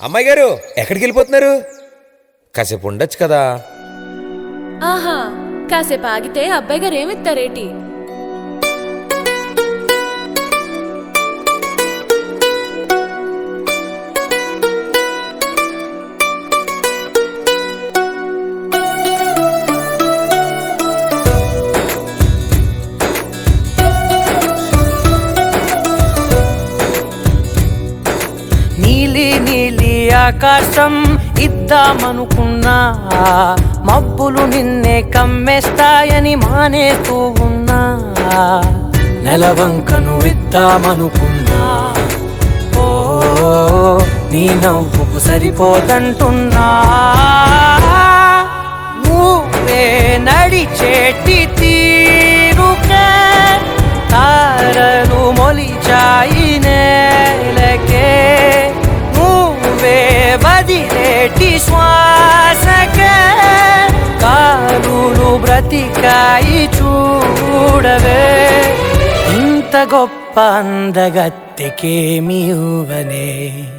అమ్మాయి గారు ఎక్కడికి వెళ్ళిపోతున్నారు కాసేపు ఉండొచ్చు కదా ఆహా కాసేపు ఆగితే అబ్బాయి గారు ఏమిస్తారేటి నీలి నీలి ఆకాశం ఇద్దామనుకున్నా మబ్బులు నిన్నే కమ్మేస్తాయని మానేస్తూ ఉన్నా నెలవంకను ఇద్దామనుకున్నా ఓ నీ నవ్వుకు సరిపోదంటున్నా నువ్వే నడిచేటి తీరుకే తారలు మొలిచాయి నేలకే నువ్వే వదిలేటి శ్వాసకే కారులు బ్రతికాయి చూడవే ఇంత గొప్ప అందగత్తెకేమి ఇవ్వనే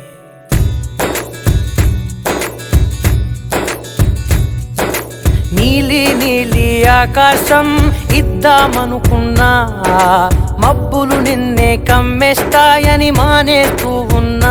నీలి నీలి ఆకాశం ఇద్దామనుకున్నా మబ్బులు నిన్నే కమ్మేస్తాయని మానేస్తూ ఉన్నా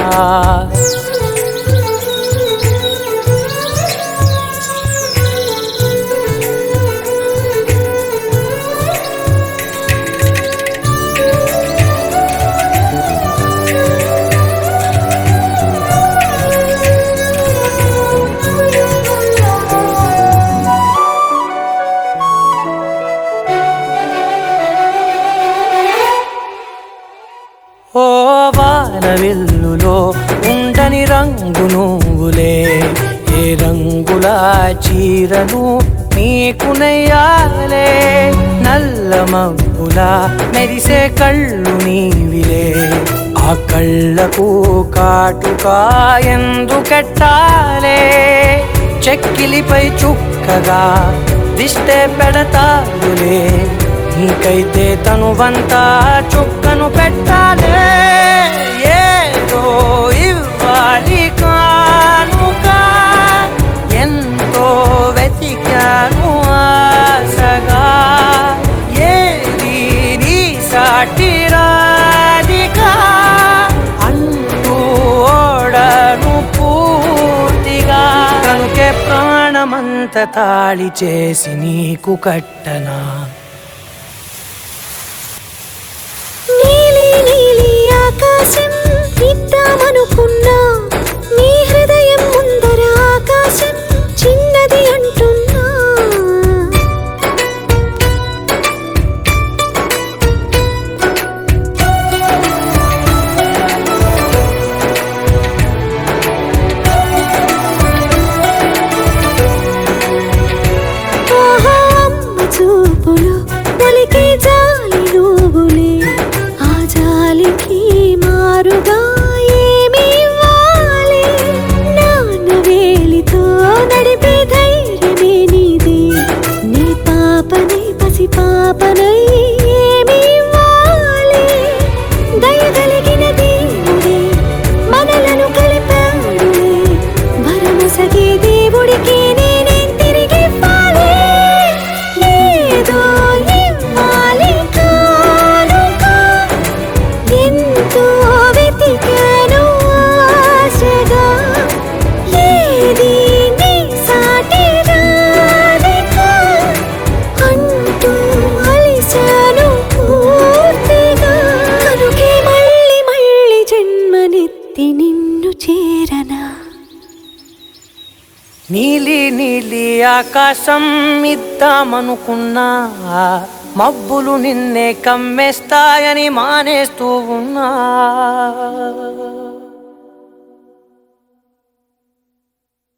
ఓ వానవిల్లులో ఉండని రంగు నువ్వులే ఏ రంగుల చీరను నీకు నెయ్యాలే నల్ల మబ్బుల మెరిసే కళ్ళు నీవిలే ఆ కళ్ళకు కాటుకా ఎందుకెట్టాలే చెక్కిలిపై చుక్కగా దిష్టే పెడతారులే నీకైతే తనువంతా చుక్కను పెట్టాలే ఏదో ఇవ్వాలి కానుక ఎంతో వెతికాను ఆశగా ఏది నీ సాటి రాధిక అంటూ ఓడను పూర్తిగా కనుకే ప్రాణమంత తాళి చేసి నీకు కట్టనా నీలి నీలి ఆకాశం ఇద్దామనుకున్నా నీ హృదయం ముందర ఆకాశం చిన్నది అంటున్నా ఆహా అమ్మ చూపులు ఒలికి జాలి నువ్వులే ఆ జాలికి మారుగా ఏమి ఇవ్వాలి నాన్న వేలితో నడిపే ధైర్యమే నీదే నీ పాపనే పసి పాపనై ఏమి ఇవ్వాలి దయగలిగిన దేవుడే మనలను కలిపాడులే భరమసగే దేవుడికి నేనేం తిరిగి ఇవ్వాలి ఏదో ఇవ్వాలి కానుక ఎంతో వెతికాను ఆశగా ఏది నీ సాటి రాధిక అంటూ అలిశాను పూర్తిగా కనుకే మళ్ళీ మళ్ళీ జన్మనెత్తి నిన్ను చేరనా నీలి నీలి ఆకాశం ఇద్దామనుకున్నా మబ్బులు నిన్నే కమ్మేస్తాయని మానేస్తూ ఉన్నా